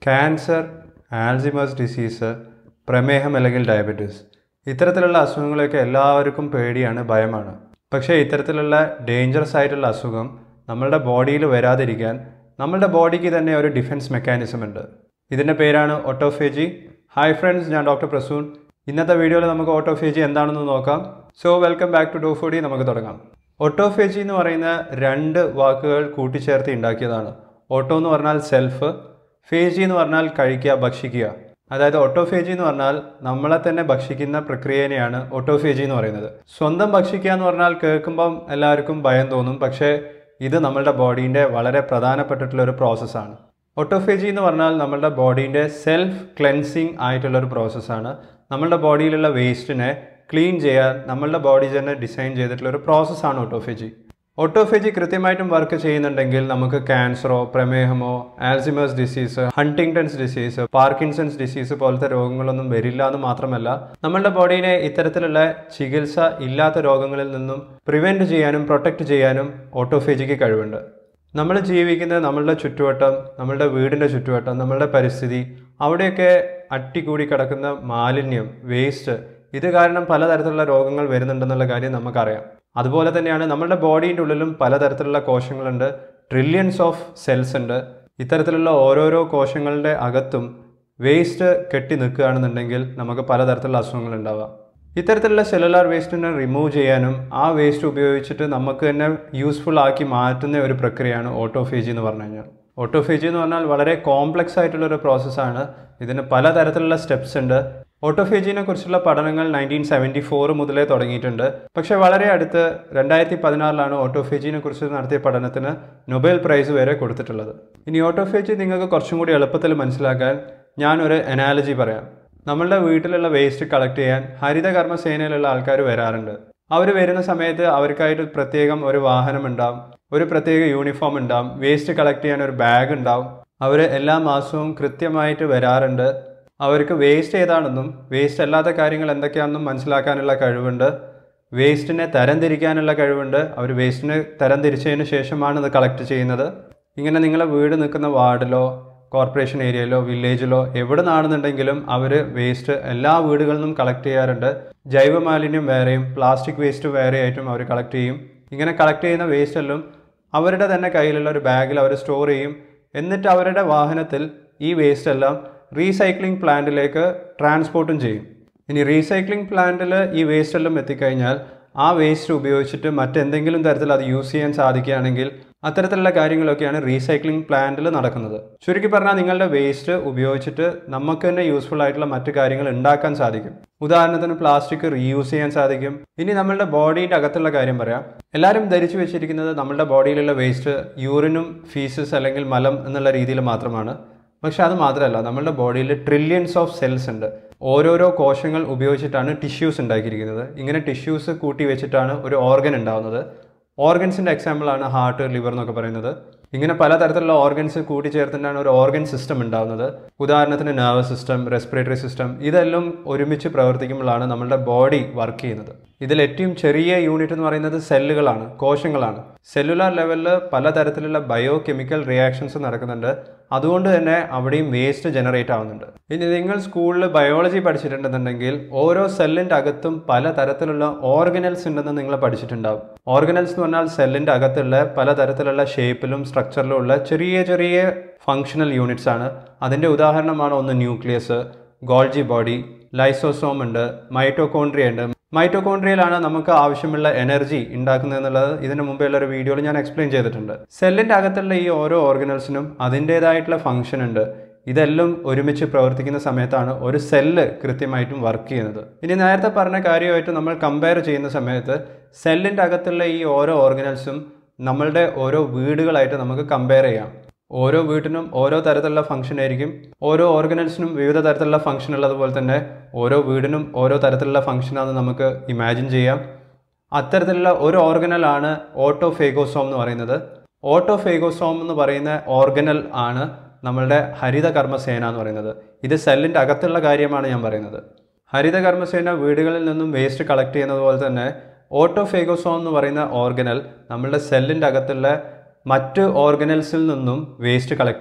cancer ആൽസിമേഴ്സ് disease പ്രമേഹം അല്ലെങ്കിൽ diabetes ഇത്തരത്തിലുള്ള അസുഖങ്ങളൊക്കെ എല്ലാവർക്കും പേടിയാണ് ഭയമാണ് പക്ഷേ ഇത്തരത്തിലുള്ള ഡേഞ്ചറസ് ആയിട്ടുള്ള അസുഖം നമ്മളുടെ ബോഡിയിൽ വരാതിരിക്കാൻ നമ്മളുടെ ബോഡിക്ക് തന്നെ ഒരു ഡിഫൻസ് മെക്കാനിസം ഉണ്ട് ഇതിൻ്റെ പേരാണ് ഓട്ടോഫേജി ഹായ് ഫ്രണ്ട്സ് ഞാൻ ഡോക്ടർ പ്രസൂൺ ഇന്നത്തെ വീഡിയോയിൽ നമുക്ക് ഓട്ടോഫേജി എന്താണെന്ന് നോക്കാം so welcome back to dr foodie നമുക്ക് തുടങ്ങാം ഓട്ടോഫേജി എന്ന് പറയുന്ന രണ്ട് വാക്കുകൾ കൂട്ടിച്ചേർത്ത് ഉണ്ടാക്കിയതാണ് ഓട്ടോ എന്ന് പറഞ്ഞാൽ സെൽഫ് ഫേജി എന്ന് പറഞ്ഞാൽ കഴിക്കുക ഭക്ഷിക്കുക അതായത് ഓട്ടോഫേജി എന്ന് പറഞ്ഞാൽ നമ്മളെ തന്നെ ഭക്ഷിക്കുന്ന പ്രക്രിയനെയാണ് ഓട്ടോഫേജി എന്ന് പറയുന്നത് സ്വന്തം ഭക്ഷിക്കുക എന്ന് പറഞ്ഞാൽ കേൾക്കുമ്പം എല്ലാവർക്കും ഭയം തോന്നും പക്ഷേ ഇത് നമ്മളുടെ ബോഡീൻ്റെ വളരെ പ്രധാനപ്പെട്ടിട്ടുള്ള ഒരു പ്രോസസ്സാണ് ഓട്ടോഫേജി എന്ന് പറഞ്ഞാൽ നമ്മളുടെ ബോഡീൻ്റെ സെൽഫ് ക്ലെൻസിങ് ആയിട്ടുള്ള ഒരു പ്രോസസ്സാണ് നമ്മളുടെ ബോഡിയിലുള്ള വേസ്റ്റിനെ ക്ലീൻ ചെയ്യാൻ നമ്മളുടെ ബോഡി തന്നെ ഡിസൈൻ ചെയ്തിട്ടുള്ള ഒരു പ്രോസസ്സാണ് ഓട്ടോഫേജി ഓട്ടോഫേജി കൃത്യമായിട്ടും വർക്ക് ചെയ്യുന്നുണ്ടെങ്കിൽ നമുക്ക് ക്യാൻസറോ പ്രമേഹമോ Alzheimer's disease Huntington's disease Parkinson's disease പോലത്തെ രോഗങ്ങളൊന്നും വരില്ല എന്ന് മാത്രമല്ല നമ്മളുടെ ബോഡീനെ ഇത്തരത്തിലുള്ള ചികിത്സ ഇല്ലാത്ത രോഗങ്ങളിൽ നിന്നും പ്രിവെൻറ്റ് ചെയ്യാനും പ്രൊട്ടക്റ്റ് ചെയ്യാനും ഓട്ടോഫേജിക്ക് കഴിവുണ്ട് നമ്മൾ ജീവിക്കുന്ന നമ്മളുടെ ചുറ്റുവട്ടം നമ്മളുടെ വീടിൻ്റെ ചുറ്റുവട്ടം നമ്മളുടെ പരിസ്ഥിതി അവിടെയൊക്കെ അട്ടിക്കൂടി കിടക്കുന്ന മാലിന്യം വേസ്റ്റ് ഇത് കാരണം പലതരത്തിലുള്ള രോഗങ്ങൾ വരുന്നുണ്ടെന്നുള്ള കാര്യം നമുക്കറിയാം അതുപോലെ തന്നെയാണ് നമ്മളുടെ ബോഡീൻ്റെ ഉള്ളിലും പലതരത്തിലുള്ള കോശങ്ങളുണ്ട് ട്രില്യൺസ് ഓഫ് സെൽസ് ഉണ്ട് ഇത്തരത്തിലുള്ള ഓരോരോ കോശങ്ങളുടെ അകത്തും വേസ്റ്റ് കെട്ടി നിൽക്കുകയാണെന്നുണ്ടെങ്കിൽ നമുക്ക് പലതരത്തിലുള്ള അസുഖങ്ങൾ ഉണ്ടാവാം ഇത്തരത്തിലുള്ള സെല്ലുലാർ വേസ്റ്റിനെ റിമൂവ് ചെയ്യാനും ആ വേസ്റ്റ് ഉപയോഗിച്ചിട്ട് നമുക്ക് തന്നെ യൂസ്ഫുൾ ആക്കി മാറ്റുന്ന ഒരു പ്രക്രിയയാണ് ഓട്ടോഫേജി എന്ന് പറഞ്ഞു കഴിഞ്ഞാൽ ഓട്ടോഫേജി എന്ന് പറഞ്ഞാൽ വളരെ കോംപ്ലക്സ് ആയിട്ടുള്ള ഒരു പ്രോസസ്സാണ് ഇതിന് പലതരത്തിലുള്ള സ്റ്റെപ്സ് ഉണ്ട് ഓട്ടോഫേജിനെ കുറിച്ചുള്ള പഠനങ്ങൾ നയൻറ്റീൻ സെവൻറ്റി ഫോർ മുതലേ തുടങ്ങിയിട്ടുണ്ട് പക്ഷേ വളരെ അടുത്ത് രണ്ടായിരത്തി പതിനാറിലാണ് ഓട്ടോഫേജിനെ കുറിച്ച് നടത്തിയ പഠനത്തിന് നൊബേൽ പ്രൈസ് വരെ കൊടുത്തിട്ടുള്ളത് ഇനി ഓട്ടോഫേജി നിങ്ങൾക്ക് കുറച്ചും കൂടി എളുപ്പത്തിൽ മനസ്സിലാക്കാൻ ഞാനൊരു അനാലജി പറയാം നമ്മളുടെ വീട്ടിലുള്ള വേസ്റ്റ് കളക്ട് ചെയ്യാൻ ഹരിതകർമ്മ സേനയിലുള്ള ആൾക്കാർ വരാറുണ്ട് അവർ വരുന്ന സമയത്ത് അവർക്കായിട്ട് പ്രത്യേകം ഒരു വാഹനം ഉണ്ടാവും ഒരു പ്രത്യേക യൂണിഫോം ഉണ്ടാവും വേസ്റ്റ് കളക്ട് ചെയ്യാൻ ഒരു ബാഗ് ഉണ്ടാവും അവർ എല്ലാ മാസവും കൃത്യമായിട്ട് വരാറുണ്ട് അവർക്ക് വേസ്റ്റ് ഏതാണെന്നും വേസ്റ്റ് അല്ലാത്ത കാര്യങ്ങൾ എന്തൊക്കെയാണെന്നും മനസ്സിലാക്കാനുള്ള കഴിവുണ്ട് വേസ്റ്റിനെ തരംതിരിക്കാനുള്ള കഴിവുണ്ട് അവർ വേസ്റ്റിനെ തരംതിരിച്ചതിന് ശേഷമാണ് ഇത് കളക്ട് ചെയ്യുന്നത് ഇങ്ങനെ നിങ്ങളെ വീട് നിൽക്കുന്ന വാർഡിലോ കോർപ്പറേഷൻ ഏരിയയിലോ വില്ലേജിലോ എവിടെ നിന്നാണെന്നുണ്ടെങ്കിലും അവർ വേസ്റ്റ് എല്ലാ വീടുകളിൽ നിന്നും കളക്ട് ചെയ്യാറുണ്ട് ജൈവ മാലിന്യം വേറെയും പ്ലാസ്റ്റിക് വേസ്റ്റ് വേറെ ആയിട്ടും അവർ കളക്ട് ചെയ്യും ഇങ്ങനെ കളക്ട് ചെയ്യുന്ന വേസ്റ്റ് എല്ലാം അവരുടെ തന്നെ കയ്യിലുള്ള ഒരു ബാഗിൽ അവർ സ്റ്റോർ ചെയ്യും എന്നിട്ട് അവരുടെ വാഹനത്തിൽ ഈ വേസ്റ്റ് എല്ലാം റീസൈക്ലിംഗ് പ്ലാന്റിലേക്ക് ട്രാൻസ്പോർട്ടും ചെയ്യും ഇനി റീസൈക്ലിംഗ് പ്ലാന്റിൽ ഈ വേസ്റ്റ് എല്ലാം എത്തിക്കഴിഞ്ഞാൽ ആ വേസ്റ്റ് ഉപയോഗിച്ചിട്ട് മറ്റെന്തെങ്കിലും തരത്തിൽ അത് യൂസ് ചെയ്യാൻ സാധിക്കുകയാണെങ്കിൽ അത്തരത്തിലുള്ള കാര്യങ്ങളൊക്കെയാണ് റീസൈക്ലിംഗ് പ്ലാന്റിൽ നടക്കുന്നത് ചുരുക്കി പറഞ്ഞാൽ നിങ്ങളുടെ വേസ്റ്റ് ഉപയോഗിച്ചിട്ട് നമുക്ക് തന്നെ യൂസ്ഫുൾ ആയിട്ടുള്ള മറ്റു കാര്യങ്ങൾ ഉണ്ടാക്കാൻ സാധിക്കും ഉദാഹരണത്തിന് പ്ലാസ്റ്റിക് റീയൂസ് ചെയ്യാൻ സാധിക്കും ഇനി നമ്മളുടെ ബോഡിയുടെ അകത്തുള്ള കാര്യം പറയാം എല്ലാവരും ധരിച്ചു വെച്ചിരിക്കുന്നത് നമ്മളുടെ ബോഡിയിലുള്ള വേസ്റ്റ് യൂറിനും ഫീസസ് അല്ലെങ്കിൽ മലം എന്നുള്ള രീതിയിൽ മാത്രമാണ് പക്ഷെ അത് മാത്രമല്ല നമ്മളുടെ ബോഡിയിൽ ട്രില്യൺസ് ഓഫ് സെൽസ് ഉണ്ട് ഓരോരോ കോശങ്ങൾ ഉപയോഗിച്ചിട്ടാണ് ടിഷ്യൂസ് ഉണ്ടാക്കിയിരിക്കുന്നത് ഇങ്ങനെ ടിഷ്യൂസ് കൂട്ടി വെച്ചിട്ടാണ് ഒരു ഓർഗൻ ഉണ്ടാവുന്നത് ഓർഗൻസിൻ്റെ എക്സാമ്പിളാണ് ഹാർട്ട് ലിവർ എന്നൊക്കെ പറയുന്നത് ഇങ്ങനെ പലതരത്തിലുള്ള ഓർഗൻസ് കൂട്ടിച്ചേർത്തിട്ടാണ് ഒരു ഓർഗൻ സിസ്റ്റം ഉണ്ടാകുന്നത് ഉദാഹരണത്തിന് നെർവസ് സിസ്റ്റം റെസ്പിറേറ്ററി സിസ്റ്റം ഇതെല്ലാം ഒരുമിച്ച് പ്രവർത്തിക്കുമ്പോഴാണ് നമ്മളുടെ ബോഡി വർക്ക് ചെയ്യുന്നത് ഇതിൽ ഏറ്റവും ചെറിയ യൂണിറ്റ് എന്ന് പറയുന്നത് സെല്ലുകളാണ് കോശങ്ങളാണ് സെല്ലുലാർ ലെവലിൽ പലതരത്തിലുള്ള ബയോ കെമിക്കൽ റിയാക്ഷൻസ് നടക്കുന്നുണ്ട് അതുകൊണ്ട് തന്നെ അവിടെയും വേസ്റ്റ് ജനറേറ്റ് ആവുന്നുണ്ട് ഇനി നിങ്ങൾ സ്കൂളിൽ ബയോളജി പഠിച്ചിട്ടുണ്ടെന്നുണ്ടെങ്കിൽ ഓരോ സെല്ലിൻ്റെ അകത്തും പലതരത്തിലുള്ള ഓർഗനൽസ് ഉണ്ടെന്ന് നിങ്ങൾ പഠിച്ചിട്ടുണ്ടാവും ഓർഗനൽസ് എന്ന് പറഞ്ഞാൽ സെല്ലിൻ്റെ അകത്തുള്ള പലതരത്തിലുള്ള ഷേപ്പിലും സ്ട്രക്ചറിലും ഉള്ള ചെറിയ ചെറിയ ഫങ്ഷണൽ യൂണിറ്റ്സ് ആണ് അതിൻ്റെ ഉദാഹരണമാണ് ഒന്ന് ന്യൂക്ലിയസ് ഗോൾജി ബോഡി ലൈസോസോം ഉണ്ട് മൈറ്റോകോൺട്രിയ ഉണ്ട് മൈറ്റോകോൺട്രിയയിലാണ് നമുക്ക് ആവശ്യമുള്ള എനർജി ഉണ്ടാക്കുന്നത് എന്നുള്ളത് ഇതിന് മുമ്പെയുള്ള ഒരു വീഡിയോയിൽ ഞാൻ എക്സ്പ്ലെയിൻ ചെയ്തിട്ടുണ്ട് സെല്ലിൻ്റെ അകത്തുള്ള ഈ ഓരോ ഓർഗനൽസിനും അതിൻ്റേതായിട്ടുള്ള ഫംഗ്ഷൻ ഉണ്ട് ഇതെല്ലാം ഒരുമിച്ച് പ്രവർത്തിക്കുന്ന സമയത്താണ് ഒരു സെല്ല് കൃത്യമായിട്ടും വർക്ക് ചെയ്യുന്നത് ഇനി നേരത്തെ പറഞ്ഞ കാര്യമായിട്ട് നമ്മൾ കമ്പയർ ചെയ്യുന്ന സമയത്ത് സെല്ലിൻ്റെ അകത്തുള്ള ഈ ഓരോ ഓർഗനൽസും നമ്മളുടെ ഓരോ വീടുകളായിട്ട് നമുക്ക് കമ്പയർ ചെയ്യാം ഓരോ വീട്ടിനും ഓരോ തരത്തിലുള്ള ഫംഗ്ഷൻ ആയിരിക്കും ഓരോ ഓർഗനൽസിനും വിവിധ തരത്തിലുള്ള ഫംഗ്ഷൻ ഉള്ളതുപോലെ തന്നെ ഓരോ വീടിനും ഓരോ തരത്തിലുള്ള ഫംഗ്ഷനാണെന്ന് നമുക്ക് ഇമാജിൻ ചെയ്യാം അത്തരത്തിലുള്ള ഒരു ഓർഗനലാണ് ഓട്ടോഫേഗോസോം എന്ന് പറയുന്നത് ഓട്ടോഫേഗോസോം എന്ന് പറയുന്ന ഓർഗനൽ ആണ് നമ്മളുടെ ഹരിതകർമ്മസേന എന്ന് പറയുന്നത് ഇത് സെല്ലിൻ്റെ അകത്തുള്ള കാര്യമാണ് ഞാൻ പറയുന്നത് ഹരിതകർമ്മസേന വീടുകളിൽ നിന്നും വേസ്റ്റ് കളക്ട് ചെയ്യുന്നത് പോലെ തന്നെ ഓട്ടോഫേഗോസോം എന്ന് പറയുന്ന ഓർഗനൽ നമ്മളുടെ സെല്ലിൻ്റെ അകത്തുള്ള മറ്റ് ഓർഗനൽസിൽ നിന്നും വേസ്റ്റ് കളക്ട് ചെയ്യും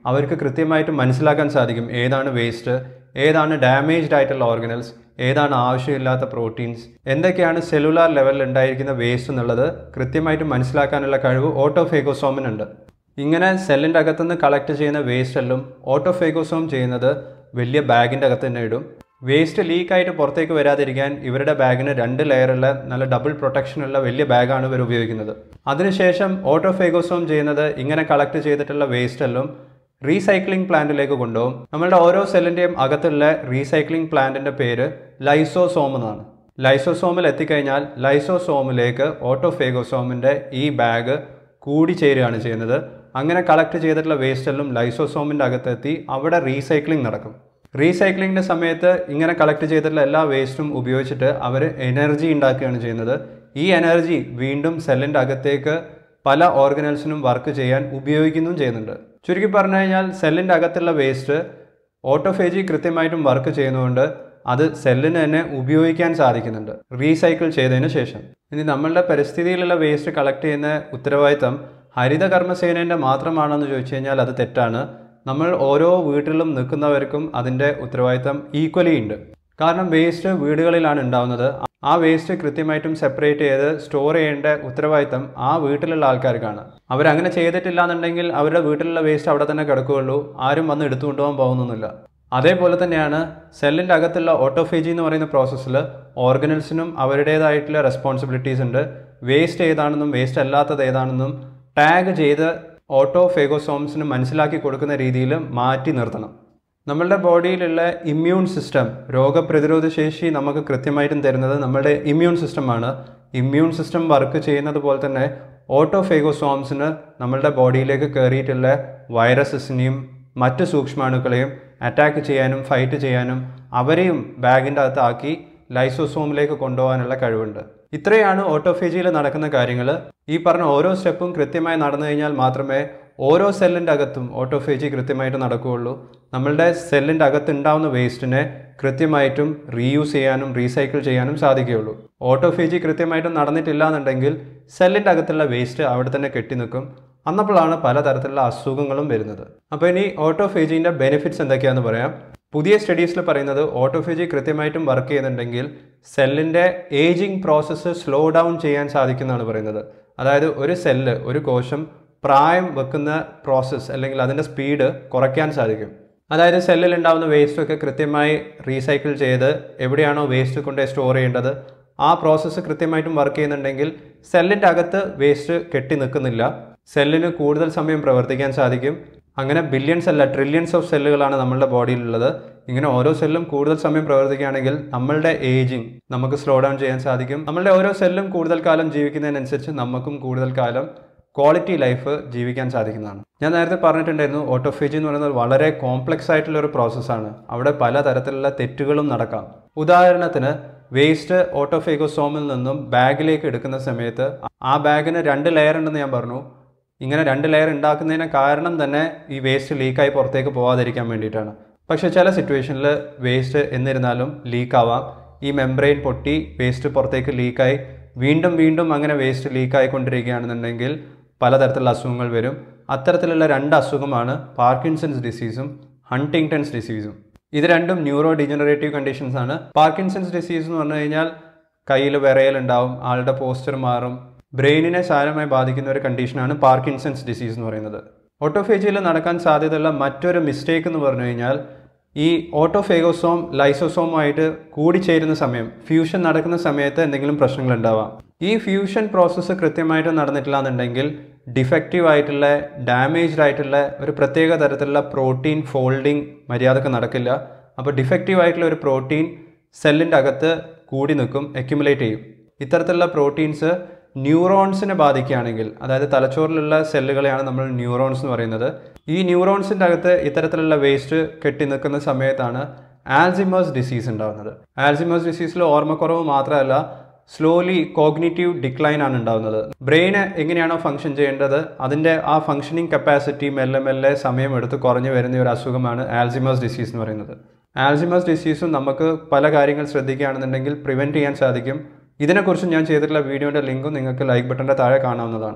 അവർക്ക് കൃത്യമായിട്ട് മനസ്സിലാക്കാൻ സാധിക്കും ഏതാണ് വേസ്റ്റ് ഏതാണ് ഡാമേജ്ഡ് ആയിട്ടുള്ള ഓർഗനൽസ് ഏതാണ് ആവശ്യമില്ലാത്ത പ്രോട്ടീൻസ് എന്തൊക്കെയാണ് സെല്ലുലാർ ലെവലിൽ ഉണ്ടായിരിക്കുന്ന വേസ്റ്റ് എന്നുള്ളത് കൃത്യമായിട്ട് മനസ്സിലാക്കാനുള്ള കഴിവ് ഓട്ടോഫേഗോസോമിനുണ്ട് ഇങ്ങനെ സെല്ലിൻ്റെ അകത്തുനിന്ന് കളക്ട് ചെയ്യുന്ന വേസ്റ്റ് എല്ലാം ഓട്ടോഫേഗോസോം ചെയ്യുന്നത് വലിയ ബാഗിൻ്റെ അകത്ത് തന്നെ ഇടും വേസ്റ്റ് ലീക്കായിട്ട് പുറത്തേക്ക് വരാതിരിക്കാൻ ഇവരുടെ ബാഗിന് രണ്ട് ലെയറുള്ള നല്ല ഡബിൾ പ്രൊട്ടക്ഷനുള്ള വലിയ ബാഗാണ് ഇവർ ഉപയോഗിക്കുന്നത് അതിനുശേഷം ഓട്ടോഫേഗോസോം ചെയ്യുന്നത് ഇങ്ങനെ കളക്ട് ചെയ്തിട്ടുള്ള വേസ്റ്റ് എല്ലാം റീസൈക്ലിംഗ് പ്ലാന്റിലേക്ക് കൊണ്ടുപോകും നമ്മളുടെ ഓരോ സെല്ലിൻ്റെയും അകത്തുള്ള റീസൈക്ലിംഗ് പ്ലാന്റിൻ്റെ പേര് ലൈസോസോം എന്നാണ് ലൈസോസോമിൽ എത്തിക്കഴിഞ്ഞാൽ ലൈസോസോമിലേക്ക് ഓട്ടോഫേഗോസോമിൻ്റെ ഈ ബാഗ് കൂടിച്ചേരുകയാണ് ചെയ്യുന്നത് അങ്ങനെ കളക്ട് ചെയ്തിട്ടുള്ള വേസ്റ്റ് എല്ലാം ലൈസോസോമിൻ്റെ അകത്തെത്തി അവിടെ റീസൈക്ലിംഗ് നടക്കും റീസൈക്ലിങ്ങിൻ്റെ സമയത്ത് ഇങ്ങനെ കളക്ട് ചെയ്തിട്ടുള്ള എല്ലാ വേസ്റ്റും ഉപയോഗിച്ചിട്ട് അവർ എനർജി ഉണ്ടാക്കുകയാണ് ചെയ്യുന്നത് ഈ എനർജി വീണ്ടും സെല്ലിൻ്റെ അകത്തേക്ക് പല ഓർഗനൽസിനും വർക്ക് ചെയ്യാൻ ഉപയോഗിക്കുകയും ചെയ്യുന്നുണ്ട് ചുരുക്കി പറഞ്ഞു കഴിഞ്ഞാൽ സെല്ലിൻ്റെ അകത്തുള്ള വേസ്റ്റ് ഓട്ടോഫേജി കൃത്യമായിട്ടും വർക്ക് ചെയ്യുന്നതുകൊണ്ട് അത് സെല്ലിന് തന്നെ ഉപയോഗിക്കാൻ സാധിക്കുന്നുണ്ട് റീസൈക്കിൾ ചെയ്തതിന് ശേഷം ഇനി നമ്മളുടെ പരിസ്ഥിതിയിലുള്ള വേസ്റ്റ് കളക്ട് ചെയ്യുന്ന ഉത്തരവാദിത്തം ഹരിത കർമ്മസേനേൻ്റെ മാത്രമാണെന്ന് ചോദിച്ചു കഴിഞ്ഞാൽ അത് തെറ്റാണ് നമ്മൾ ഓരോ വീട്ടിലും നിൽക്കുന്നവർക്കും അതിൻ്റെ ഉത്തരവാദിത്തം ഈക്വലി ഉണ്ട് കാരണം വേസ്റ്റ് വീടുകളിലാണ് ഉണ്ടാവുന്നത് ആ വേസ്റ്റ് കൃത്യമായിട്ടും സെപ്പറേറ്റ് ചെയ്ത് സ്റ്റോർ ചെയ്യേണ്ട ഉത്തരവാദിത്തം ആ വീട്ടിലുള്ള ആൾക്കാർക്കാണ് അവരങ്ങനെ ചെയ്തിട്ടില്ല എന്നുണ്ടെങ്കിൽ അവരുടെ വീട്ടിലുള്ള വേസ്റ്റ് അവിടെ തന്നെ കിടക്കുകയുള്ളൂ ആരും വന്ന് എടുത്തു കൊണ്ടുപോകാൻ പോകുന്നൊന്നുമില്ല അതേപോലെ തന്നെയാണ് സെല്ലിൻ്റെ അകത്തുള്ള ഓട്ടോഫേജി എന്ന് പറയുന്ന പ്രോസസ്സിൽ ഓർഗനൽസിനും അവരുടേതായിട്ടുള്ള റെസ്പോൺസിബിലിറ്റീസ് ഉണ്ട് വേസ്റ്റ് ഏതാണെന്നും വേസ്റ്റ് അല്ലാത്തത് ഏതാണെന്നും ടാഗ് ചെയ്ത് ഓട്ടോഫേഗോസോംസിന് മനസ്സിലാക്കി കൊടുക്കുന്ന രീതിയിൽ മാറ്റി നിർത്തണം നമ്മളുടെ ബോഡിയിലുള്ള ഇമ്മ്യൂൺ സിസ്റ്റം രോഗപ്രതിരോധ ശേഷി നമുക്ക് കൃത്യമായിട്ടും തരുന്നത് നമ്മുടെ ഇമ്മ്യൂൺ സിസ്റ്റമാണ് ഇമ്മ്യൂൺ സിസ്റ്റം വർക്ക് ചെയ്യുന്നത് പോലെ തന്നെ ഓട്ടോഫേഗോസോംസിന് നമ്മളുടെ ബോഡിയിലേക്ക് കയറിയിട്ടുള്ള വൈറസസിനെയും മറ്റ് സൂക്ഷ്മാണുക്കളെയും അറ്റാക്ക് ചെയ്യാനും ഫൈറ്റ് ചെയ്യാനും അവരെയും ബാഗിൻ്റെ അകത്താക്കി ലൈസോസോമിലേക്ക് കൊണ്ടുപോകാനുള്ള കഴിവുണ്ട് ഇത്രയാണ് ഓട്ടോഫേജിയിൽ നടക്കുന്ന കാര്യങ്ങൾ ഈ പറഞ്ഞ ഓരോ സ്റ്റെപ്പും കൃത്യമായി നടന്നു കഴിഞ്ഞാൽ മാത്രമേ ഓരോ സെല്ലിൻ്റെ അകത്തും ഓട്ടോഫേജി കൃത്യമായിട്ട് നടക്കുകയുള്ളൂ നമ്മളുടെ സെല്ലിൻ്റെ അകത്ത് ഉണ്ടാവുന്ന വേസ്റ്റിനെ കൃത്യമായിട്ടും റീയൂസ് ചെയ്യാനും റീസൈക്കിൾ ചെയ്യാനും സാധിക്കുകയുള്ളൂ ഓട്ടോഫേജി കൃത്യമായിട്ടും നടന്നിട്ടില്ല എന്നുണ്ടെങ്കിൽ സെല്ലിൻ്റെ അകത്തുള്ള വേസ്റ്റ് അവിടെ തന്നെ കെട്ടി നിൽക്കും അന്നപ്പോഴാണ് പലതരത്തിലുള്ള അസുഖങ്ങളും വരുന്നത് അപ്പോൾ ഇനി ഓട്ടോഫേജീൻ്റെ ബെനിഫിറ്റ്സ് എന്തൊക്കെയാണെന്ന് പറയാം പുതിയ സ്റ്റഡീസിൽ പറയുന്നത് ഓട്ടോഫേജി കൃത്യമായിട്ടും വർക്ക് ചെയ്യുന്നുണ്ടെങ്കിൽ സെല്ലിൻ്റെ ഏജിങ് പ്രോസസ്സ് സ്ലോ ഡൗൺ ചെയ്യാൻ സാധിക്കുന്നതാണ് പറയുന്നത് അതായത് ഒരു സെല്ല് ഒരു കോശം പ്രായം വെക്കുന്ന പ്രോസസ്സ് അല്ലെങ്കിൽ അതിൻ്റെ സ്പീഡ് കുറയ്ക്കാൻ സാധിക്കും അതായത് സെല്ലിൽ ഉണ്ടാകുന്ന വേസ്റ്റൊക്കെ കൃത്യമായി റീസൈക്കിൾ ചെയ്ത് എവിടെയാണോ വേസ്റ്റ് കൊണ്ട് സ്റ്റോർ ചെയ്യേണ്ടത് ആ പ്രോസസ്സ് കൃത്യമായിട്ടും വർക്ക് ചെയ്യുന്നുണ്ടെങ്കിൽ സെല്ലിൻ്റെ അകത്ത് വേസ്റ്റ് കെട്ടി നിൽക്കുന്നില്ല സെല്ലിന് കൂടുതൽ സമയം പ്രവർത്തിക്കാൻ സാധിക്കും അങ്ങനെ ബില്യൺസ് അല്ല ട്രില്യൺസ് ഓഫ് സെല്ലുകളാണ് നമ്മളുടെ ബോഡിയിലുള്ളത് ഇങ്ങനെ ഓരോ സെല്ലും കൂടുതൽ സമയം പ്രവർത്തിക്കുകയാണെങ്കിൽ നമ്മളുടെ ഏജിങ് നമുക്ക് സ്ലോ ഡൗൺ ചെയ്യാൻ സാധിക്കും നമ്മളുടെ ഓരോ സെല്ലും കൂടുതൽ കാലം ജീവിക്കുന്നതിനനുസരിച്ച് നമുക്കും കൂടുതൽ കാലം ക്വാളിറ്റി ലൈഫ് ജീവിക്കാൻ സാധിക്കുന്നതാണ് ഞാൻ നേരത്തെ പറഞ്ഞിട്ടുണ്ടായിരുന്നു ഓട്ടോഫേജി എന്ന് പറയുന്നത് വളരെ കോംപ്ലക്സ് ആയിട്ടുള്ള ഒരു പ്രോസസ്സാണ് അവിടെ പലതരത്തിലുള്ള തെറ്റുകളും നടക്കാം ഉദാഹരണത്തിന് വേസ്റ്റ് ഓട്ടോഫേഗോസോമിൽ നിന്നും ബാഗിലേക്ക് എടുക്കുന്ന സമയത്ത് ആ ബാഗിന് രണ്ട് ലെയർ ഉണ്ടെന്ന് ഞാൻ പറഞ്ഞു ഇങ്ങനെ രണ്ട് ലെയർ ഉണ്ടാക്കുന്നതിന് കാരണം തന്നെ ഈ വേസ്റ്റ് ലീക്കായി പുറത്തേക്ക് പോകാതിരിക്കാൻ വേണ്ടിയിട്ടാണ് പക്ഷെ ചില സിറ്റുവേഷനിൽ വേസ്റ്റ് എന്നിരുന്നാലും ലീക്കാവാം ഈ മെംബ്രെയിൻ പൊട്ടി വേസ്റ്റ് പുറത്തേക്ക് ലീക്കായി വീണ്ടും വീണ്ടും അങ്ങനെ വേസ്റ്റ് ലീക്കായിക്കൊണ്ടിരിക്കുകയാണെന്നുണ്ടെങ്കിൽ പലതരത്തിലുള്ള അസുഖങ്ങൾ വരും അത്തരത്തിലുള്ള രണ്ട് അസുഖമാണ് പാർക്കിൻസൺസ് ഡിസീസും ഹണ്ടിങ്ടൺസ് ഡിസീസും ഇത് രണ്ടും ന്യൂറോ ഡിജനറേറ്റീവ് കണ്ടീഷൻസ് ആണ് പാർക്കിൻസൺസ് ഡിസീസ് എന്ന് പറഞ്ഞു കഴിഞ്ഞാൽ കയ്യിൽ വിറയലുണ്ടാവും ആളുടെ പോസ്റ്റർ മാറും ബ്രെയിനിനെ സാരമായി ബാധിക്കുന്ന ഒരു കണ്ടീഷനാണ് പാർക്കിൻസൺസ് ഡിസീസ് എന്ന് പറയുന്നത് ഓട്ടോഫേജിയിൽ നടക്കാൻ സാധ്യതയുള്ള മറ്റൊരു മിസ്റ്റേക്ക് എന്ന് പറഞ്ഞു കഴിഞ്ഞാൽ ഈ ഓട്ടോഫേഗോസോം ലൈസോസോമുമായിട്ട് കൂടിച്ചേരുന്ന സമയം ഫ്യൂഷൻ നടക്കുന്ന സമയത്ത് എന്തെങ്കിലും പ്രശ്നങ്ങൾ ഉണ്ടാവാം ഈ ഫ്യൂഷൻ പ്രോസസ്സ് കൃത്യമായിട്ട് നടന്നിട്ടില്ല എന്നുണ്ടെങ്കിൽ ഡിഫക്റ്റീവ് ആയിട്ടുള്ള ഡാമേജ്ഡ് ആയിട്ടുള്ള ഒരു പ്രത്യേക തരത്തിലുള്ള പ്രോട്ടീൻ ഫോൾഡിങ് മര്യാദക്ക് നടക്കില്ല അപ്പോൾ ഡിഫക്റ്റീവ് ആയിട്ടുള്ള ഒരു പ്രോട്ടീൻ സെല്ലിൻ്റെ അകത്ത് കൂടി നിൽക്കും അക്യുമുലേറ്റ് ചെയ്യും ഇത്തരത്തിലുള്ള പ്രോട്ടീൻസ് ന്യൂറോൺസിനെ ബാധിക്കുകയാണെങ്കിൽ അതായത് തലച്ചോറിലുള്ള സെല്ലുകളെയാണ് നമ്മൾ ന്യൂറോൺസ് എന്ന് പറയുന്നത് ഈ ന്യൂറോൺസിൻ്റെ അകത്ത് ഇത്തരത്തിലുള്ള വേസ്റ്റ് കെട്ടി നിൽക്കുന്ന സമയത്താണ് ആൽസിമേഴ്സ് ഡിസീസ് ഉണ്ടാകുന്നത് ആൽസിമേഴ്സ് ഡിസീസിൽ ഓർമ്മക്കുറവ് മാത്രമല്ല സ്ലോലി കോഗ്നേറ്റീവ് ഡിക്ലൈൻ ആണ് ഉണ്ടാകുന്നത് ബ്രെയിന് എങ്ങനെയാണോ ഫംഗ്ഷൻ ചെയ്യേണ്ടത് അതിൻ്റെ ആ ഫംഗ്ഷനിങ് കപ്പാസിറ്റി മെല്ലെ മെല്ലെ സമയമെടുത്ത് കുറഞ്ഞു വരുന്ന ഒരു അസുഖമാണ് ആൽസിമേഴ്സ് ഡിസീസ് എന്ന് പറയുന്നത് ആൽസിമേഴ്സ് ഡിസീസും നമുക്ക് പല കാര്യങ്ങൾ ശ്രദ്ധിക്കുകയാണെന്നുണ്ടെങ്കിൽ പ്രിവെൻറ്റ് ചെയ്യാൻ സാധിക്കും ഇതിനെക്കുറിച്ച് ഞാൻ ചെയ്തിട്ടുള്ള വീഡിയോയുടെ ലിങ്കും നിങ്ങൾക്ക് ലൈക്ക് ബട്ടൻ്റെ താഴെ കാണാവുന്നതാണ്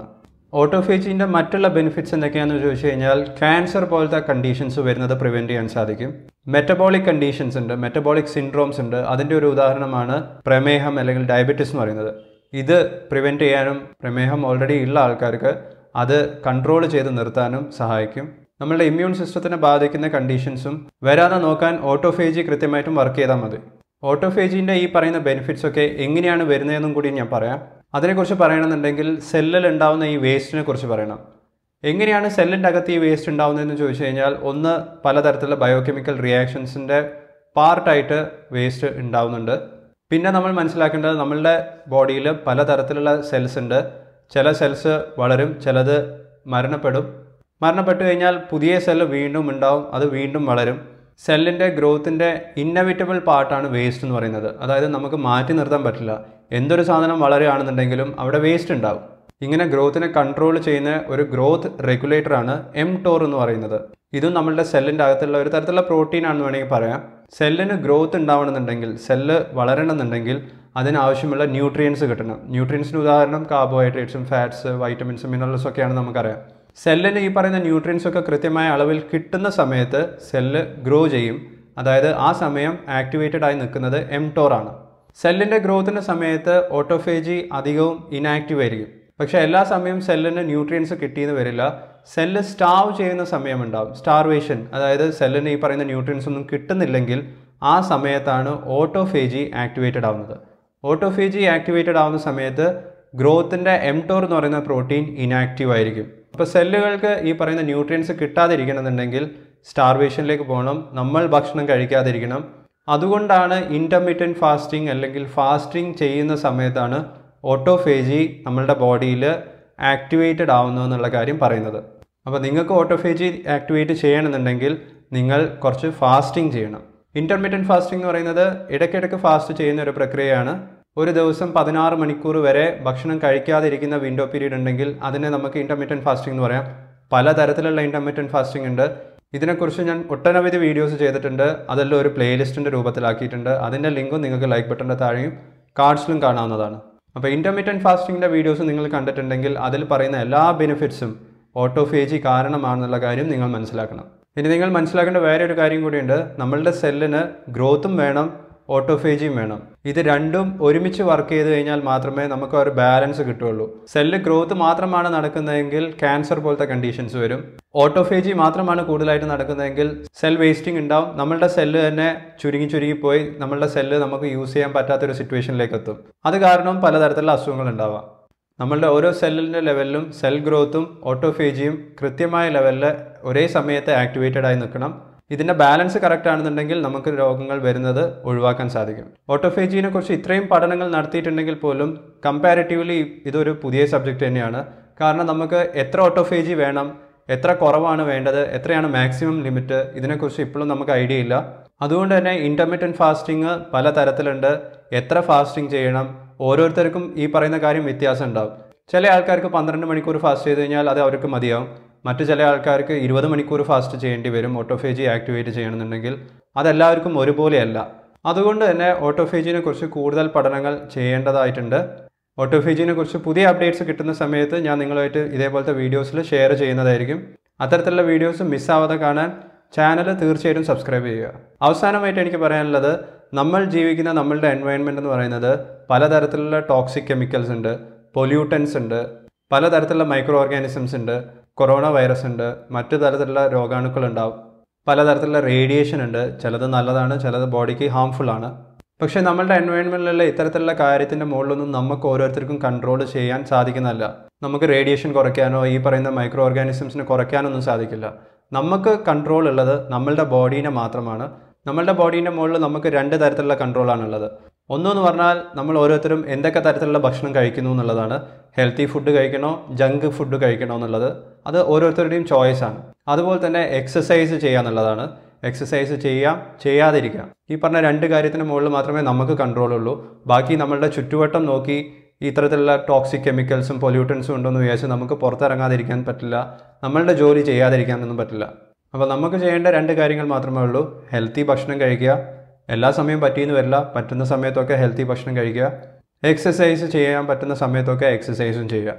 ഓട്ടോഫേജിൻ്റെ മറ്റുള്ള ബെനിഫിറ്റ്സ് എന്തൊക്കെയാണെന്ന് ചോദിച്ചു കഴിഞ്ഞാൽ ക്യാൻസർ പോലത്തെ കണ്ടീഷൻസ് വരുന്നത് പ്രിവെൻറ്റ് ചെയ്യാൻ സാധിക്കും മെറ്റബോളിക് കണ്ടീഷൻസ് ഉണ്ട് മെറ്റബോളിക് സിൻഡ്രോംസ് ഉണ്ട് അതിൻ്റെ ഒരു ഉദാഹരണമാണ് പ്രമേഹം അല്ലെങ്കിൽ ഡയബറ്റിസ് എന്ന് പറയുന്നത് ഇത് പ്രിവെൻറ്റ് ചെയ്യാനും പ്രമേഹം ഓൾറെഡി ഉള്ള ആൾക്കാർക്ക് അത് കൺട്രോൾ ചെയ്ത് നിർത്താനും സഹായിക്കും നമ്മളുടെ ഇമ്മ്യൂൺ സിസ്റ്റത്തിനെ ബാധിക്കുന്ന കണ്ടീഷൻസും വരാതെ നോക്കാൻ ഓട്ടോഫേജി കൃത്യമായിട്ടും വർക്ക് ചെയ്താൽ മതി ഓട്ടോഫേജിൻ്റെ ഈ പറയുന്ന ബെനിഫിറ്റ്സ് ഒക്കെ എങ്ങനെയാണ് വരുന്നതെന്നും കൂടി ഞാൻ പറയാം അതിനെക്കുറിച്ച് പറയണമെന്നുണ്ടെങ്കിൽ സെല്ലിൽ ഉണ്ടാവുന്ന ഈ വേസ്റ്റിനെ കുറിച്ച് പറയണം എങ്ങനെയാണ് സെല്ലിൻ്റെ അകത്ത് ഈ വേസ്റ്റ് ഉണ്ടാവുന്നതെന്ന് ചോദിച്ചു കഴിഞ്ഞാൽ ഒന്ന് പലതരത്തിലുള്ള ബയോകെമിക്കൽ റിയാക്ഷൻസിൻ്റെ പാർട്ടായിട്ട് വേസ്റ്റ് ഉണ്ടാവുന്നുണ്ട് പിന്നെ നമ്മൾ മനസ്സിലാക്കേണ്ടത് നമ്മളുടെ ബോഡിയിൽ പലതരത്തിലുള്ള സെൽസ് ഉണ്ട് ചില സെൽസ് വളരും ചിലത് മരണപ്പെടും മരണപ്പെട്ടു കഴിഞ്ഞാൽ പുതിയ സെല്ല് വീണ്ടും ഉണ്ടാവും അത് വീണ്ടും വളരും സെല്ലിൻ്റെ ഗ്രോത്തിൻ്റെ ഇന്നവിറ്റബിൾ പാർട്ടാണ് വേസ്റ്റ് എന്ന് പറയുന്നത് അതായത് നമുക്ക് മാറ്റി നിർത്താൻ പറ്റില്ല എന്തൊരു സാധനം വളരുകയാണെന്നുണ്ടെങ്കിലും അവിടെ വേസ്റ്റ് ഉണ്ടാവും ഇങ്ങനെ ഗ്രോത്തിനെ കൺട്രോൾ ചെയ്യുന്ന ഒരു ഗ്രോത്ത് റെഗുലേറ്ററാണ് എം ടോർ എന്ന് പറയുന്നത് ഇതും നമ്മളുടെ സെല്ലിൻ്റെ അകത്തുള്ള ഒരു തരത്തിലുള്ള പ്രോട്ടീൻ ആണെന്ന് വേണമെങ്കിൽ പറയാം സെല്ലിന് ഗ്രോത്ത് ഉണ്ടാവണമെന്നുണ്ടെങ്കിൽ സെല്ല് വളരണമെന്നുണ്ടെങ്കിൽ അതിനാവശ്യമുള്ള ന്യൂട്രിയൻസ് കിട്ടണം ന്യൂട്രിയൻസിന് ഉദാഹരണം കാർബോഹൈഡ്രേറ്റ്സും ഫാറ്റ്സ് വൈറ്റമിൻസും മിനറൽസും ഒക്കെയാണ് നമുക്കറിയാം സെല്ലിന് ഈ പറയുന്ന ന്യൂട്രിയൻസ് ഒക്കെ കൃത്യമായ അളവിൽ കിട്ടുന്ന സമയത്ത് സെല്ല് ഗ്രോ ചെയ്യും അതായത് ആ സമയം ആക്ടിവേറ്റഡ് ആയി നിൽക്കുന്നത് എം ടോറാണ് സെല്ലിൻ്റെ ഗ്രോത്തിൻ്റെ സമയത്ത് ഓട്ടോഫേജി അധികവും ഇനാക്റ്റീവ് ആയിരിക്കും പക്ഷേ എല്ലാ സമയവും സെല്ലിന് ന്യൂട്രിയൻസ് കിട്ടിയെന്ന് വരില്ല സെല്ല് സ്റ്റാവ് ചെയ്യുന്ന സമയമുണ്ടാവും സ്റ്റാർവേഷൻ അതായത് സെല്ലിന് ഈ പറയുന്ന ന്യൂട്രിയൻസ് ഒന്നും കിട്ടുന്നില്ലെങ്കിൽ ആ സമയത്താണ് ഓട്ടോഫേജി ആക്ടിവേറ്റഡ് ആവുന്നത് ഓട്ടോഫേജി ആക്ടിവേറ്റഡ് ആവുന്ന സമയത്ത് ഗ്രോത്തിൻ്റെ എംടോർ എന്ന് പറയുന്ന പ്രോട്ടീൻ ഇനാക്റ്റീവ് ആയിരിക്കും അപ്പോൾ സെല്ലുകൾക്ക് ഈ പറയുന്ന ന്യൂട്രിയൻസ് കിട്ടാതിരിക്കണമെന്നുണ്ടെങ്കിൽ സ്റ്റാർവേഷനിലേക്ക് പോകണം നമ്മൾ ഭക്ഷണം കഴിക്കാതിരിക്കണം അതുകൊണ്ടാണ് ഇൻ്റർമീഡിയൻറ്റ് ഫാസ്റ്റിംഗ് അല്ലെങ്കിൽ ഫാസ്റ്റിംഗ് ചെയ്യുന്ന സമയത്താണ് ഓട്ടോഫേജി നമ്മളുടെ ബോഡിയിൽ ആക്ടിവേറ്റഡ് ആവുന്നു എന്നുള്ള കാര്യം പറയുന്നത് അപ്പോൾ നിങ്ങൾക്ക് ഓട്ടോഫേജി ആക്ടിവേറ്റ് ചെയ്യണമെന്നുണ്ടെങ്കിൽ നിങ്ങൾ കുറച്ച് ഫാസ്റ്റിംഗ് ചെയ്യണം ഇൻ്റർമീഡിയൻറ്റ് ഫാസ്റ്റിംഗ് എന്ന് പറയുന്നത് ഇടയ്ക്കിടയ്ക്ക് ഫാസ്റ്റ് ചെയ്യുന്ന ഒരു പ്രക്രിയയാണ് ഒരു ദിവസം പതിനാറ് മണിക്കൂർ വരെ ഭക്ഷണം കഴിക്കാതിരിക്കുന്ന വിൻഡോ പീരീഡ് ഉണ്ടെങ്കിൽ അതിനെ നമുക്ക് ഇൻ്റർമീഡിയൻറ്റ് ഫാസ്റ്റിംഗ് എന്ന് പറയാം പലതരത്തിലുള്ള ഇൻ്റർമീഡിയൻറ്റ് ഫാസ്റ്റിംഗ് ഉണ്ട് ഇതിനെക്കുറിച്ച് ഞാൻ ഒട്ടനവധി വീഡിയോസ് ചെയ്തിട്ടുണ്ട് അതെല്ലാം ഒരു പ്ലേലിസ്റ്റിൻ്റെ രൂപത്തിലാക്കിയിട്ടുണ്ട് അതിൻ്റെ ലിങ്കും നിങ്ങൾക്ക് ലൈക്ക് ബട്ടൻ്റെ താഴെയും കാർഡ്സിലും കാണാവുന്നതാണ് അപ്പോൾ ഇൻ്റർമീഡിയൻറ്റ് ഫാസ്റ്റിങ്ങിൻ്റെ വീഡിയോസ് നിങ്ങൾ കണ്ടിട്ടുണ്ടെങ്കിൽ അതിൽ പറയുന്ന എല്ലാ ബെനിഫിറ്റ്സും ഓട്ടോഫേജി കാരണമാണെന്നുള്ള കാര്യം നിങ്ങൾ മനസ്സിലാക്കണം ഇനി നിങ്ങൾ മനസ്സിലാക്കേണ്ട വേറെ ഒരു കാര്യം കൂടിയുണ്ട് നമ്മളുടെ സെല്ലിന് ഗ്രോത്തും വേണം ഓട്ടോഫേജിയും വേണം ഇത് രണ്ടും ഒരുമിച്ച് വർക്ക് ചെയ്ത് കഴിഞ്ഞാൽ മാത്രമേ നമുക്ക് ഒരു ബാലൻസ് കിട്ടുള്ളൂ സെല്ല് ഗ്രോത്ത് മാത്രമാണ് നടക്കുന്നതെങ്കിൽ ക്യാൻസർ പോലത്തെ കണ്ടീഷൻസ് വരും ഓട്ടോഫേജി മാത്രമാണ് കൂടുതലായിട്ട് നടക്കുന്നതെങ്കിൽ സെൽ വേസ്റ്റിംഗ് ഉണ്ടാവും നമ്മളുടെ സെല്ല് തന്നെ ചുരുങ്ങി ചുരുങ്ങി പോയി നമ്മളുടെ സെല്ല് നമുക്ക് യൂസ് ചെയ്യാൻ പറ്റാത്തൊരു സിറ്റുവേഷനിലേക്ക് എത്തും അത് കാരണം പലതരത്തിലുള്ള അസുഖങ്ങൾ ഉണ്ടാവാം നമ്മളുടെ ഓരോ സെല്ലിൻ്റെ ലെവലിലും സെൽ ഗ്രോത്തും ഓട്ടോഫേജിയും കൃത്യമായ ലെവലിൽ ഒരേ സമയത്ത് ആക്ടിവേറ്റഡ് ആയി നിൽക്കണം ഇതിൻ്റെ ബാലൻസ് കറക്റ്റ് ആണെന്നുണ്ടെങ്കിൽ നമുക്ക് രോഗങ്ങൾ വരുന്നത് ഒഴിവാക്കാൻ സാധിക്കും ഓട്ടോഫേജിനെ കുറിച്ച് ഇത്രയും പഠനങ്ങൾ നടത്തിയിട്ടുണ്ടെങ്കിൽ പോലും കമ്പാരിറ്റീവ്ലി ഇതൊരു പുതിയ സബ്ജക്റ്റ് തന്നെയാണ് കാരണം നമുക്ക് എത്ര ഓട്ടോഫേജി വേണം എത്ര കുറവാണ് വേണ്ടത് എത്രയാണ് മാക്സിമം ലിമിറ്റ് ഇതിനെക്കുറിച്ച് ഇപ്പോഴും നമുക്ക് ഐഡിയ ഇല്ല അതുകൊണ്ട് തന്നെ ഇൻ്റർമീഡിയൻറ്റ് ഫാസ്റ്റിംഗ് പല തരത്തിലുണ്ട് എത്ര ഫാസ്റ്റിംഗ് ചെയ്യണം ഓരോരുത്തർക്കും ഈ പറയുന്ന കാര്യം വ്യത്യാസം ഉണ്ടാവും ചില ആൾക്കാർക്ക് പന്ത്രണ്ട് മണിക്കൂർ ഫാസ്റ്റ് ചെയ്ത് കഴിഞ്ഞാൽ അത് അവർക്ക് മതിയാവും മറ്റു ചില ആൾക്കാർക്ക് ഇരുപത് മണിക്കൂർ ഫാസ്റ്റ് ചെയ്യേണ്ടി വരും ഓട്ടോഫേജി ആക്ടിവേറ്റ് ചെയ്യണമെന്നുണ്ടെങ്കിൽ അതെല്ലാവർക്കും ഒരുപോലെയല്ല അതുകൊണ്ട് തന്നെ ഓട്ടോഫേജിനെ കുറിച്ച് കൂടുതൽ പഠനങ്ങൾ ചെയ്യേണ്ടതായിട്ടുണ്ട് ഓട്ടോഫേജിനെ കുറിച്ച് പുതിയ അപ്ഡേറ്റ്സ് കിട്ടുന്ന സമയത്ത് ഞാൻ നിങ്ങളുമായിട്ട് ഇതേപോലത്തെ വീഡിയോസിൽ ഷെയർ ചെയ്യുന്നതായിരിക്കും അത്തരത്തിലുള്ള വീഡിയോസ് മിസ്സാവാതെ കാണാൻ ചാനൽ തീർച്ചയായിട്ടും സബ്സ്ക്രൈബ് ചെയ്യുക അവസാനമായിട്ട് എനിക്ക് പറയാനുള്ളത് നമ്മൾ ജീവിക്കുന്ന നമ്മളുടെ എൻവയോൺമെൻറ്റ് എന്ന് പറയുന്നത് പലതരത്തിലുള്ള ടോക്സിക് കെമിക്കൽസ് ഉണ്ട് പൊല്യൂട്ടൻസ് ഉണ്ട് പലതരത്തിലുള്ള മൈക്രോ ഓർഗാനിസംസ് ഉണ്ട് കൊറോണ വൈറസ് ഉണ്ട് മറ്റു തരത്തിലുള്ള രോഗാണുക്കൾ ഉണ്ടാവും പലതരത്തിലുള്ള റേഡിയേഷൻ ഉണ്ട് ചിലത് നല്ലതാണ് ചിലത് ബോഡിക്ക് ഹാംഫുൾ ആണ് പക്ഷേ നമ്മളുടെ എൻവയോൺമെൻറ്റിലുള്ള ഇത്തരത്തിലുള്ള കാര്യത്തിൻ്റെ മുകളിലൊന്നും നമുക്ക് ഓരോരുത്തർക്കും കൺട്രോൾ ചെയ്യാൻ സാധിക്കുന്നതല്ല നമുക്ക് റേഡിയേഷൻ കുറയ്ക്കാനോ ഈ പറയുന്ന മൈക്രോ ഓർഗാനിസംസിനെ കുറയ്ക്കാനൊന്നും സാധിക്കില്ല നമുക്ക് കൺട്രോൾ ഉള്ളത് നമ്മളുടെ ബോഡീനെ മാത്രമാണ് നമ്മളുടെ ബോഡീൻ്റെ മുകളിൽ നമുക്ക് രണ്ട് തരത്തിലുള്ള കൺട്രോളാണുള്ളത് ഒന്നെന്ന് പറഞ്ഞാൽ നമ്മൾ ഓരോരുത്തരും എന്തൊക്കെ തരത്തിലുള്ള ഭക്ഷണം കഴിക്കുന്നു എന്നുള്ളതാണ് ഹെൽത്തി ഫുഡ് കഴിക്കണോ ജങ്ക് ഫുഡ് കഴിക്കണോ എന്നുള്ളത് അത് ഓരോരുത്തരുടെയും ചോയ്സാണ് അതുപോലെ തന്നെ എക്സസൈസ് ചെയ്യുക എന്നുള്ളതാണ് എക്സസൈസ് ചെയ്യാം ചെയ്യാതിരിക്കാം ഈ പറഞ്ഞ രണ്ട് കാര്യത്തിന് മുകളിൽ മാത്രമേ നമുക്ക് കൺട്രോൾ ഉള്ളൂ ബാക്കി നമ്മളുടെ ചുറ്റുവട്ടം നോക്കി ഇത്തരത്തിലുള്ള ടോക്സിക് കെമിക്കൽസും പൊല്യൂട്ടൻസും ഉണ്ടെന്ന് വിചാരിച്ച് നമുക്ക് പുറത്തിറങ്ങാതിരിക്കാൻ പറ്റില്ല നമ്മളുടെ ജോലി ചെയ്യാതിരിക്കാനൊന്നും പറ്റില്ല അപ്പോൾ നമുക്ക് ചെയ്യേണ്ട രണ്ട് കാര്യങ്ങൾ മാത്രമേ ഉള്ളൂ ഹെൽത്തി ഭക്ഷണം കഴിക്കുക എല്ലാ സമയവും പറ്റിയെന്ന് വരില്ല പറ്റുന്ന സമയത്തൊക്കെ ഹെൽത്തി ഭക്ഷണം കഴിക്കുക എക്സസൈസ് ചെയ്യാൻ പറ്റുന്ന സമയത്തൊക്കെ എക്സസൈസും ചെയ്യുക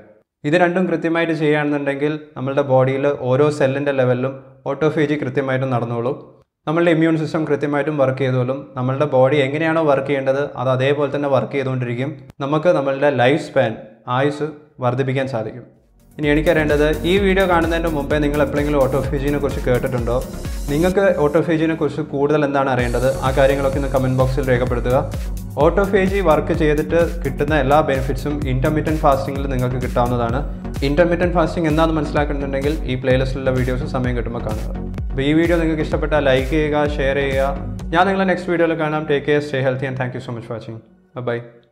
ഇത് രണ്ടും കൃത്യമായിട്ട് ചെയ്യുകയാണെന്നുണ്ടെങ്കിൽ നമ്മളുടെ ബോഡിയിൽ ഓരോ സെല്ലിൻ്റെ ലെവലിലും ഓട്ടോഫേജി കൃത്യമായിട്ടും നടന്നോളും നമ്മളുടെ ഇമ്മ്യൂൺ സിസ്റ്റം കൃത്യമായിട്ടും വർക്ക് ചെയ്തോളും നമ്മളുടെ ബോഡി എങ്ങനെയാണോ വർക്ക് ചെയ്യേണ്ടത് അത് അതേപോലെ തന്നെ വർക്ക് ചെയ്തുകൊണ്ടിരിക്കും നമുക്ക് നമ്മളുടെ ലൈഫ് സ്പാൻ ആയുസ് വർദ്ധിപ്പിക്കാൻ സാധിക്കും ഇനി എനിക്കറിയേണ്ടത് ഈ വീഡിയോ കാണുന്നതിന് മുമ്പേ നിങ്ങൾ എപ്പോഴെങ്കിലും ഓട്ടോഫേജിനെ കുറിച്ച് കേട്ടിട്ടുണ്ടോ നിങ്ങൾക്ക് ഓട്ടോഫേജിനെ കുറിച്ച് കൂടുതൽ എന്താണ് അറിയേണ്ടത് ആ കാര്യങ്ങളൊക്കെ ഒന്ന് കമൻറ്റ് ബോക്സിൽ രേഖപ്പെടുത്തുക ഓട്ടോഫേജി വർക്ക് ചെയ്തിട്ട് കിട്ടുന്ന എല്ലാ ബെനിഫിറ്റ്സും ഇൻ്റർമീഡിയൻ ഫാസ്റ്റിങ്ങിൽ നിങ്ങൾക്ക് കിട്ടാവുന്നതാണ് ഇൻ്റർമീഡിയൻ ഫാസ്റ്റിംഗ് എന്താണെന്ന് മനസ്സിലാക്കുന്നുണ്ടെങ്കിൽ ഈ പ്ലേലിസ്റ്റിലുള്ള വീഡിയോസ് സമയം കിട്ടുമ്പോൾ കാണുക അപ്പോൾ ഈ വീഡിയോ നിങ്ങൾക്ക് ഇഷ്ടപ്പെട്ടാൽ ലൈക്ക് ചെയ്യുക ഷെയർ ചെയ്യുക ഞാൻ നിങ്ങളെ നെക്സ്റ്റ് വീഡിയോയിൽ കാണാം take care stay healthy and thank you so much watching by